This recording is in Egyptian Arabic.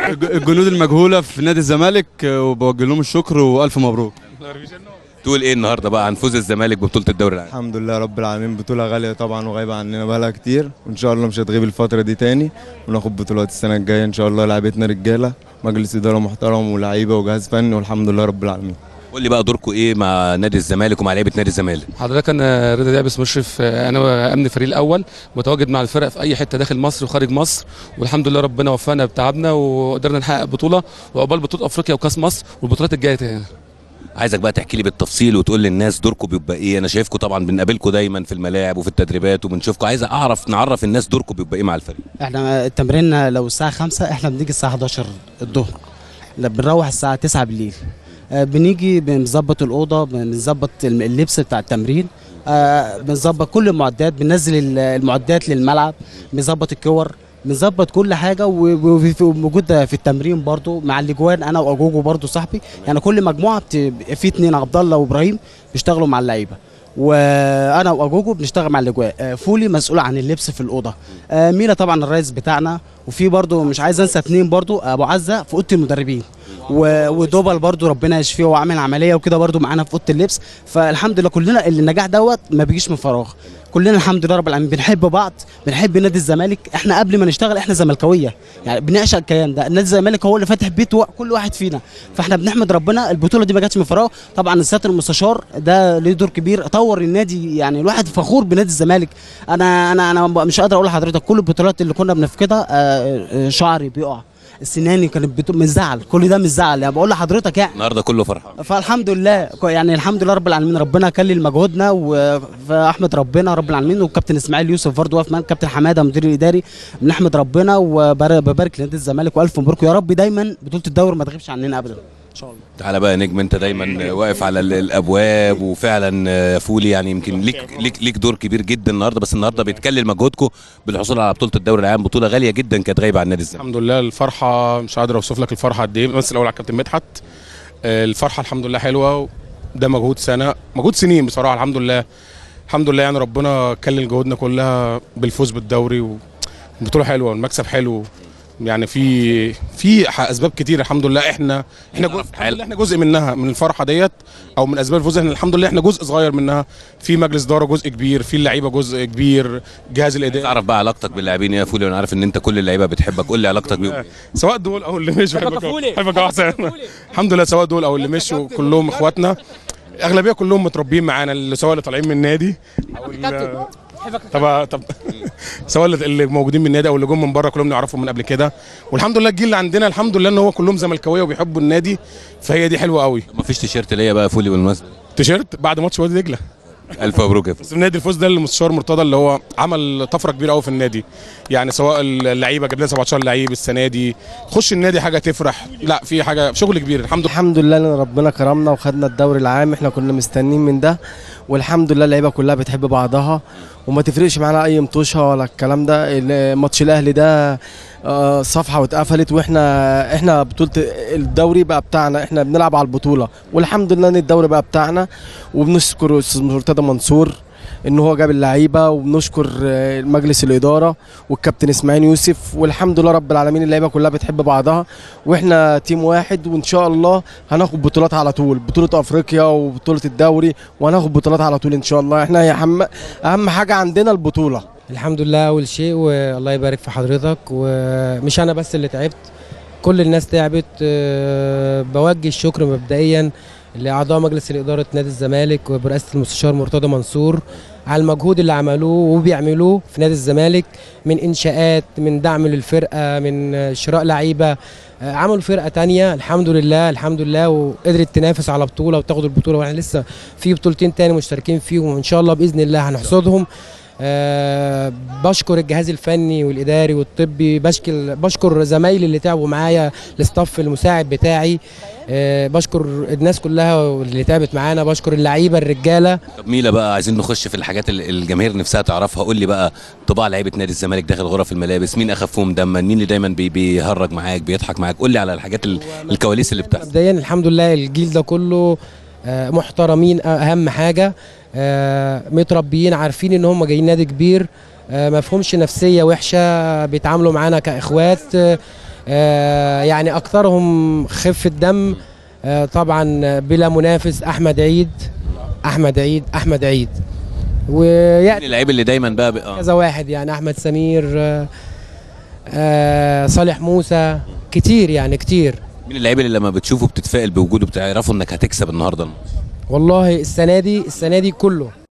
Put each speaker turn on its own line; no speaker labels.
الجنود المجهوله في نادي الزمالك آه، وبوجه لهم الشكر والف مبروك
تقول ايه النهارده بقى عن فوز الزمالك ببطوله الدوري العام
الحمد لله رب العالمين بطولة غالية طبعا وغايبة عننا بقالها كتير وإن شاء الله مش هتغيب الفترة دي تاني وناخد بطولات السنة الجاية إن شاء الله لعيبتنا رجالة مجلس إدارة محترم ولاعيبة وجهاز فني والحمد لله رب العالمين
قول لي بقى دوركم ايه مع نادي الزمالك ومع لعيبه نادي الزمالك
حضرتك انا رضا دعبس مشرف آه، انا وامن الفريق الاول متواجد مع الفرق في اي حته داخل مصر وخارج مصر والحمد لله ربنا وفقنا بتعبنا وقدرنا نحقق بطوله وعقبال بطوله افريقيا وكاس مصر والبطولات الجايه تاني
عايزك بقى تحكي لي بالتفصيل وتقول للناس دوركم بيبقى ايه انا شايفكم طبعا بنقابلكم دايما في الملاعب وفي التدريبات وبنشوفكم عايز اعرف نعرف الناس دوركم بيبقى ايه مع الفريق
احنا التمرين لو الساعة 5 احنا بنيجي الساعة 11 الظهر لا، بنروح الساعة 9 بالليل آه، بنيجي بنظبط الأوضة بنظبط الم- اللبس بتاع التمرين آه، بنظبط كل المعدات بننزل ال- المعدات للملعب بنظبط الكور بنظبط كل حاجة و- و- وفي- وموجود في التمرين برضو مع الاجوان انا واجوجو برضو صاحبي يعني كل مجموعة بت- في اتنين عبد الله وابراهيم بيشتغلوا مع اللعيبة وانا واجوجو بنشتغل مع الاجواء آه، فولي مسؤول عن اللبس في الاوضه آه، مينا طبعا الرئيس بتاعنا وفي برضو مش عايز انسى اتنين برضو ابو عزه في اوضه المدربين و- ودوبل برضو ربنا يشفيه وعامل عمليه وكده برضو معانا في اوضه اللبس فالحمد لله كلنا اللي النجاح دوت ما بيجيش من فراغ كلنا الحمد لله رب العالمين بنحب بعض بنحب نادي الزمالك احنا قبل ما نشتغل احنا زملكاويه يعني بنعشق الكيان ده نادي الزمالك هو اللي فاتح بيت وا- كل واحد فينا فاحنا بنحمد ربنا البطوله دي ما جاتش من فراغ طبعا السياده المستشار ده ليه دور كبير طور النادي يعني الواحد فخور بنادي الزمالك انا انا انا مش قادر اقول لحضرتك كل البطولات اللي كنا بنفقدها آه، آه، شعري بيقع سناني كانت بتو... من زعل كل ده من زعل يعني بقول لحضرتك يعني
النهارده كله فرحان
فالحمد لله كو- يعني الحمد لله رب العالمين ربنا كلل مجهودنا واحمد ربنا رب العالمين والكابتن اسماعيل يوسف برضه واقف معانا كابتن حماده مدير الاداري بنحمد ربنا وببارك لنادي الزمالك والف مبروك يا رب دايما بطوله الدوري ما تغيبش عننا ابدا ان شاء الله
تعالى بقى يا نجم انت دايما واقف على ال- الابواب وفعلا آه، فولي يعني يمكن ليك ليك ليك دور كبير جدا النهارده بس النهارده بيتكلل مجهودكم بالحصول على بطوله الدوري العام بطوله غاليه جدا كانت غايبه عن نادي الزمالك
الحمد لله الفرحه مش قادر اوصف لك الفرحه قد ايه بس الاول على الكابتن مدحت آه، الفرحه الحمد لله حلوه ده مجهود سنه مجهود سنين بصراحه الحمد لله الحمد لله يعني ربنا كلل جهودنا كلها بالفوز بالدوري وبطوله حلوه والمكسب حلو يعني في في ح- اسباب كتير الحمد لله احنا احنا جزء الحمد لله احنا جزء منها من الفرحه ديت او من اسباب الفوز احنا الحمد لله احنا جزء صغير منها في مجلس اداره جزء كبير في اللعيبه جزء كبير جهاز الاداري
تعرف بقى علاقتك باللاعبين يا فولي وانا عارف ان انت كل اللعيبه بتحبك قول لي علاقتك بيهم
سواء دول او اللي مش بحبك بحبك يا حسين الحمد لله سواء دول او اللي مشوا كلهم اخواتنا اغلبيه كلهم متربيين معانا اللي سواء اللي طالعين من النادي او اللي طب طب سواء اللي- اللي موجودين من النادي او اللي جم من بره كلهم نعرفهم من قبل كده والحمد لله الجيل اللي عندنا الحمد لله ان هو كلهم زملكاويه وبيحبوا النادي فهي دي حلوه قوي
مفيش تيشيرت ليا بقى يا فولي بالمناسبه
تيشيرت بعد ماتش وادي دجله
الف مبروك يا فولي
بس نادي الفوز ده المستشار مرتضى اللي هو عمل طفره كبيره قوي في النادي يعني سواء اللعيبه جاب لنا 17 لعيب السنه دي خش النادي حاجه تفرح لا في حاجه شغل كبير الحمد لله
الحمد لله ان ربنا كرمنا وخدنا الدوري العام احنا كنا مستنيين من ده والحمد لله اللعيبه كلها بتحب بعضها وما تفرقش معانا اي مطوشه ولا الكلام ده ال- ماتش الاهلي ده آه، صفحه واتقفلت واحنا احنا بطوله الدوري بقى بتاعنا احنا بنلعب على البطوله والحمد لله ان الدوري بقى بتاعنا وبنشكر استاذ مرتضى منصور ان هو جاب اللعيبه وبنشكر آه، مجلس الاداره والكابتن اسماعيل يوسف والحمد لله رب العالمين اللعيبه كلها بتحب بعضها واحنا تيم واحد وان شاء الله هناخد بطولات على طول بطوله افريقيا وبطوله الدوري وهناخد بطولات على طول ان شاء الله احنا هي اهم اهم حاجه عندنا البطوله
الحمد لله اول شيء والله يبارك في حضرتك ومش انا بس اللي تعبت كل الناس تعبت أه، بوجه الشكر مبدئيا لاعضاء مجلس الاداره نادي الزمالك وبرئاسه المستشار مرتضى منصور على المجهود اللي عملوه وبيعملوه في نادي الزمالك من انشاءات من دعم للفرقه من آه، شراء لعيبه آه، عملوا فرقه تانية الحمد لله الحمد لله وقدرت تنافس على بطوله وتاخد البطوله واحنا لسه في بطولتين تاني مشتركين فيهم وان شاء الله باذن الله هنحصدهم أه بشكر الجهاز الفني والاداري والطبي بشكر بشكر زمايلي اللي تعبوا معايا الاستاف المساعد بتاعي أه بشكر الناس كلها اللي تعبت معانا بشكر اللعيبه الرجاله
طب ميلا بقى عايزين نخش في الحاجات اللي الجماهير نفسها تعرفها قول لي بقى طباع لعيبه نادي الزمالك داخل غرف الملابس مين اخفهم دما مين اللي دايما بي بيهرج معاك بيضحك معاك قول لي على الحاجات ال- الكواليس اللي بتحصل
مبدئيا الحمد لله الجيل ده كله آه، محترمين اهم حاجه آه، متربيين عارفين ان هم جايين نادي كبير آه، ما فيهمش نفسيه وحشه بيتعاملوا معانا كاخوات آه، آه، يعني اكثرهم خفه دم آه، طبعا بلا منافس احمد عيد احمد عيد احمد عيد
مين
ويعني
اللعيب اللي دايما بقى, بقى
كذا واحد يعني احمد سمير آه، آه، صالح موسى كتير يعني كتير
مين اللعيب اللي لما بتشوفه بتتفائل بوجوده بتعرفوا انك هتكسب النهارده
والله السنه دي السنه دي كله